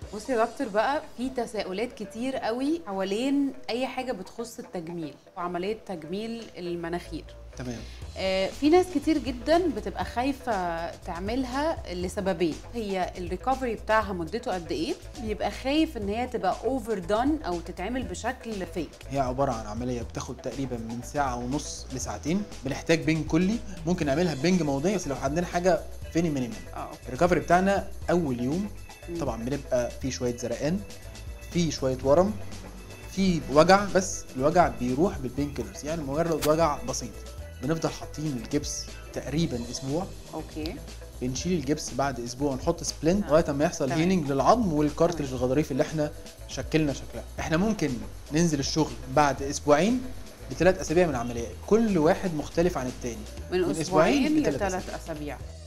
بصي يا دكتور بقى في تساؤلات كتير قوي حوالين اي حاجه بتخص التجميل وعمليه تجميل المناخير تمام آه، في ناس كتير جدا بتبقى خايفه تعملها لسببين هي الريكفري بتاعها مدته قد ايه بيبقى خايف ان هي تبقى اوفر دان او تتعمل بشكل فيك هي عباره عن عمليه بتاخد تقريبا من ساعه ونص لساعتين بنحتاج بنج كلي ممكن نعملها ببنج موضعي بس لو عندنا حاجه فيني مينيمال اه الريكفري بتاعنا اول يوم مم. طبعا بنبقى في شويه زرقان في شويه ورم في وجع بس الوجع بيروح بالبين كيلرز يعني مجرد وجع بسيط بنفضل حاطين الجبس تقريبا اسبوع اوكي بنشيل الجبس بعد اسبوع نحط سبلنت آه. لغايه ما يحصل تمام. هيلينج للعظم والكارتلج الغضاريف اللي احنا شكلنا شكلها احنا ممكن ننزل الشغل بعد اسبوعين بثلاث اسابيع من العمليه كل واحد مختلف عن التاني من من اسبوعين أسبوعين لثلاث لثلاث اسابيع